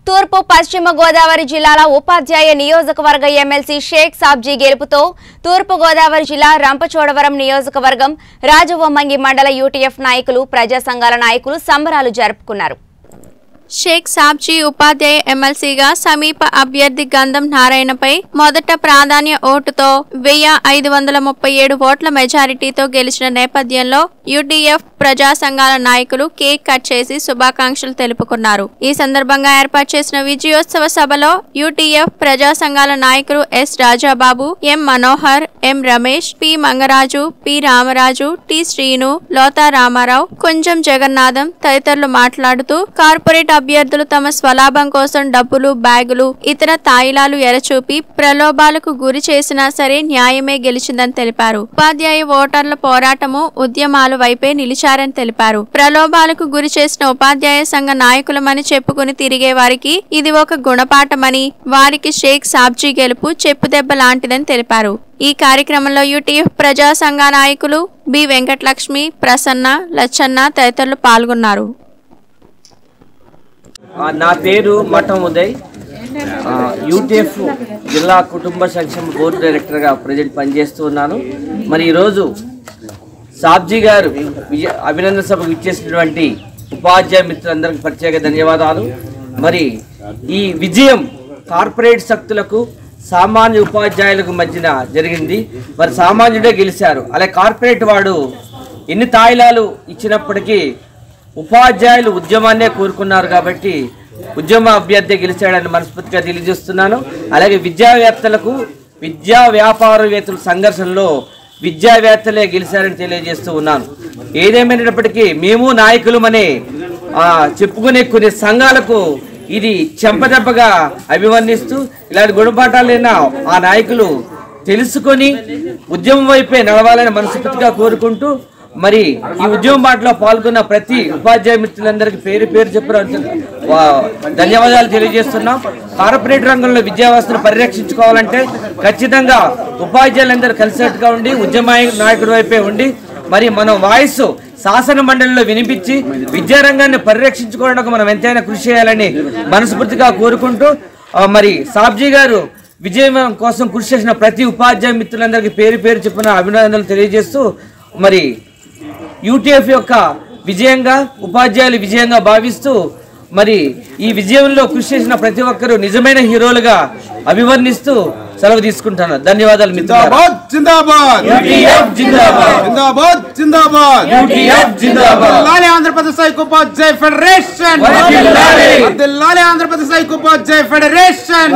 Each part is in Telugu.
తూర్పు పశ్చిమ గోదావరి జిల్లాల ఉపాధ్యాయ నియోజకవర్గ ఎమ్మెల్సీ షేక్ సాబ్జీ గెలుపుతో తూర్పు గోదావరి జిల్లా రంపచోడవరం నియోజకవర్గం రాజవొమ్మంగి మండల యూటీఎఫ్ నాయకులు ప్రజా సంఘాల నాయకులు సంబరాలు జరుపుకున్నారు షేక్ సాబ్జీ ఉపాధ్యాయ ఎమ్మెల్సీగా సమీప అభ్యర్థి గంధం నారాయణపై మొదట ప్రాధాన్య ఓటుతో వెయ్యి ఐదు వందల ముప్పై ఏడు ఓట్ల మెజారిటీతో గెలిచిన నేపథ్యంలో యూటీఎఫ్ ప్రజా సంఘాల నాయకులు కేక్ కట్ చేసి శుభాకాంక్షలు తెలుపుకున్నారు ఈ సందర్భంగా ఏర్పాటు చేసిన విజయోత్సవ సభలో యూటీఎఫ్ ప్రజా సంఘాల నాయకులు S Rajababu M Manohar M Ramesh P Mangaraju P Ramaraju T Srinu Lotha Ramarao కొంచెం జగన్నాథం తదితరులు మాట్లాడుతూ కార్పొరేట్ అభ్యర్థులు తమ స్వలాభం కోసం డబ్బులు బ్యాగులు ఇతర తాయిలాలు ఎరచూపి ప్రలోభాలకు గురి చేసినా సరే న్యాయమే గెలిచిందని తెలిపారు ఉపాధ్యాయ ఓటర్ల పోరాటము ఉద్యమాల వైపే నిలిచారని తెలిపారు ప్రలోభాలకు గురి చేసిన ఉపాధ్యాయ సంఘ నాయకులమని చెప్పుకుని తిరిగే వారికి ఇది ఒక గుణపాఠమని వారికి షేక్ సాబ్జీ గెలుపు చెప్పుదెబ్బ లాంటిదని తెలిపారు ఈ కార్యక్రమంలో యూటీఎఫ్ ప్రజా సంఘ నాయకులు బి వెంకటలక్ష్మి ప్రసన్న లచ్చన్న తదితరులు పాల్గొన్నారు ఆ, నా పేరు మఠం ఉదయ్ ఆ, యూటీఎఫ్ జిల్లా కుటుంబ సంక్షేమ బోర్డు డైరెక్టర్గా ప్రజెంట్ పనిచేస్తూ ఉన్నాను మరి ఈరోజు సాబ్జీ గారు విజయ అభినందన సభకు ఇచ్చేసినటువంటి ఉపాధ్యాయ మిత్రులందరికీ ప్రత్యేక ధన్యవాదాలు మరి ఈ విజయం కార్పొరేట్ శక్తులకు సామాన్య ఉపాధ్యాయులకు మధ్యన జరిగింది మరి సామాన్యుడే గెలిచారు అలాగే కార్పొరేట్ వాడు ఎన్ని తాయిలాలు ఇచ్చినప్పటికీ ఉపాధ్యాయులు ఉద్యమాన్నే కోరుకున్నారు కాబట్టి ఉద్యమ అభ్యర్థి గెలిచాడని మనస్ఫూర్తిగా తెలియజేస్తున్నాను అలాగే విద్యావేత్తలకు విద్యా వ్యాపారవేత్తల సంఘర్షణలో విద్యావేత్తలే గెలిచారని తెలియజేస్తూ ఉన్నాను ఏదేమైనప్పటికీ మేము నాయకులమనే ఆ, చెప్పుకునే కొన్ని సంఘాలకు ఇది చెంపదెబ్బగా అభివర్ణిస్తూ ఇలాంటి గుణపాఠాలైన ఆ నాయకులు తెలుసుకొని ఉద్యమం వైపే నడవాలని మనస్ఫూర్తిగా కోరుకుంటూ మరి ఈ ఉద్యమం బాటలో పాల్గొన్న ప్రతి ఉపాధ్యాయ మిత్రులందరికీ పేరు పేరు చెప్పిన ధన్యవాదాలు తెలియజేస్తున్నాం కార్పొరేట్ రంగంలో విద్యా వ్యవస్థను పరిరక్షించుకోవాలంటే ఖచ్చితంగా ఉపాధ్యాయులందరూ కలిసినట్టుగా ఉండి ఉద్యమ నాయకుడి వైపే ఉండి మరి మన వాయిస్ శాసన మండలిలో వినిపించి విద్యారంగాన్ని పరిరక్షించుకోవడానికి మనం ఎంతైనా కృషి చేయాలని మనస్ఫూర్తిగా కోరుకుంటూ ఆ, మరి సాబ్జీ గారు విజయం కోసం కృషి చేసిన ప్రతి ఉపాధ్యాయ మిత్రులందరికీ పేరు పేరు చెప్పిన అభినందనలు తెలియజేస్తూ మరి యూటీఎఫ్ యొక్క విజయంగా ఉపాధ్యాయులు విజయంగా భావిస్తూ మరి ఈ విజయంలో కృషి చేసిన ప్రతి ఒక్కరూ నిజమైన హీరోలుగా అభివర్ణిస్తూ సెలవు తీసుకుంటాను ధన్యవాదాలు మిత్రులారా జిందాబాద్ జిందాబాద్ యూటీఎఫ్ జిందాబాద్ జిందాబాద్ జిందాబాద్ యూటీఎఫ్ జిందాబాద్ వర్ధిల్లాలి ఆంధ్రప్రదేశ్ ఐక్యోపాధ్యాయ ఫెడరేషన్ వర్ధిల్లాలి. వర్ధిల్లాలి ఆంధ్రప్రదేశ్ ఐక్యోపాధ్యాయ ఫెడరేషన్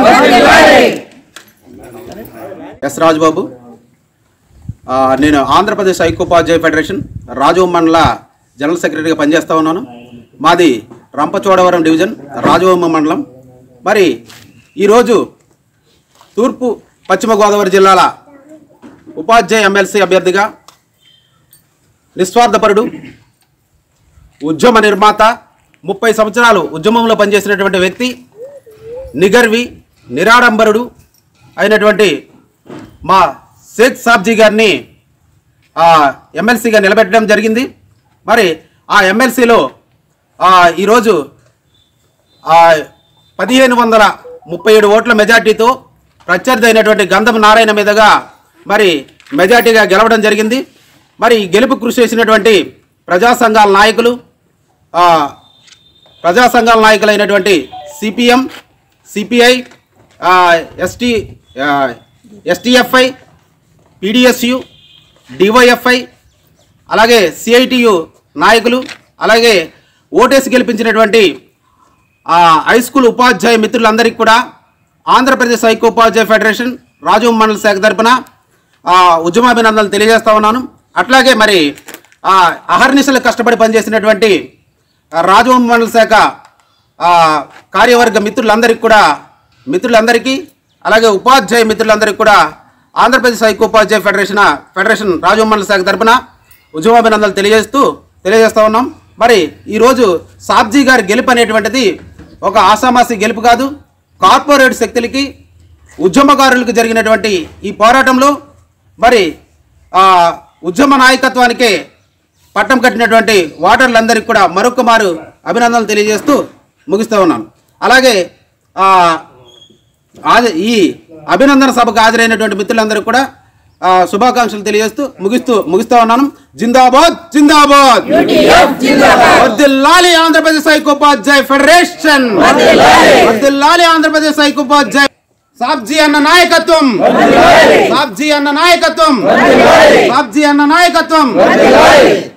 ఎస్ రాజుబాబు ఆ, నేను ఆంధ్రప్రదేశ్ ఐక్యోపాధ్యాయ ఫెడరేషన్ రాజు మండల జనరల్ సెక్రటరీగా పనిచేస్తా ఉన్నాను మాది రంపచోడవరం డివిజన్ రాజవొమ్మ మండలం మరి ఈరోజు తూర్పు పశ్చిమ గోదావరి జిల్లాల ఉపాధ్యాయ ఎమ్మెల్సీ అభ్యర్థిగా నిస్వార్థపరుడు ఉద్యమ నిర్మాత ముప్పై సంవత్సరాలు ఉద్యమంలో పనిచేసినటువంటి వ్యక్తి నిగర్వి నిరాడంబరుడు అయినటువంటి మా షేక్ సాబ్జీ గారిని ఆ, ఎమ్మెల్సీగా నిలబెట్టడం జరిగింది మరి ఆ ఎమ్మెల్సీలో ఆ, ఈరోజు ఆ, పదిహేను వందల ముప్పై ఏడు ఓట్ల మెజార్టీతో ప్రత్యర్థి అయినటువంటి గంధం నారాయణ మీదుగా మరి మెజార్టీగా గెలవడం జరిగింది మరి ఈ గెలుపు కృషి చేసినటువంటి ప్రజా సంఘాల నాయకులు ఆ, ప్రజా సంఘాల నాయకులైనటువంటి CPM CPI ST STFI PDSU DYFI అలాగే సిఐటియు నాయకులు అలాగే ఓటేసి గెలిపించినటువంటి ఆ, హై స్కూల్ ఉపాధ్యాయ మిత్రులందరికీ కూడా ఆంధ్రప్రదేశ్ ఐక్యోపాధ్యాయ ఫెడరేషన్ రాజు మండల శాఖ తరపున ఆ, ఉద్యమాభినందనలు తెలియజేస్తా ఉన్నాను అట్లాగే మరి ఆ, అహర్నిశలు కష్టపడి పనిచేసినటువంటి ఆ, రాజు మండల శాఖ ఆ, కార్యవర్గ మిత్రులందరికీ కూడా మిత్రులందరికీ అలాగే ఉపాధ్యాయ మిత్రులందరికీ కూడా ఆంధ్రప్రదేశ్ ఐక్యోపాధ్యాయ ఫెడరేషన్ ఫెడరేషన్ రాజు మండల శాఖ తరపున ఉద్యమాభినందనలు తెలియజేస్తూ తెలియజేస్తా ఉన్నాం మరి ఈరోజు సాబ్జీ గారి గెలుపు అనేటువంటిది ఒక ఆసామాసి గెలుపు కాదు కార్పొరేట్ శక్తులకి ఉద్యమకారులకు జరిగినటువంటి ఈ పోరాటంలో మరి ఆ, ఉద్యమ నాయకత్వానికే పట్టం కట్టినటువంటి ఓటర్లందరికీ కూడా మరొక మారు అభినందనలు తెలియజేస్తూ ముగిస్తూ ఉన్నాను అలాగే ఆ, ఆది- ఈ అభినందన సభకు హాజరైనటువంటి మిత్రులందరికీ కూడా ఆ, శుభాకాంక్షలు తెలియజేస్తూ ముగిస్తూ ముగిస్తా ఉన్నాను జిందాబాద్ జిందాబాద్ వర్ధిల్లాలి ఆంధ్రప్రదేశ్ ఐకోపాధ్యాయ ఫెడరేషన్ వర్ధిల్లాలి ఆంధ్రప్రదేశ్ ఐకోపాధ్యాయ సాబ్జీ అన్న నాయకత్వం సాబ్జీ అన్న నాయకత్వం సాబ్జీ అన్న నాయకత్వం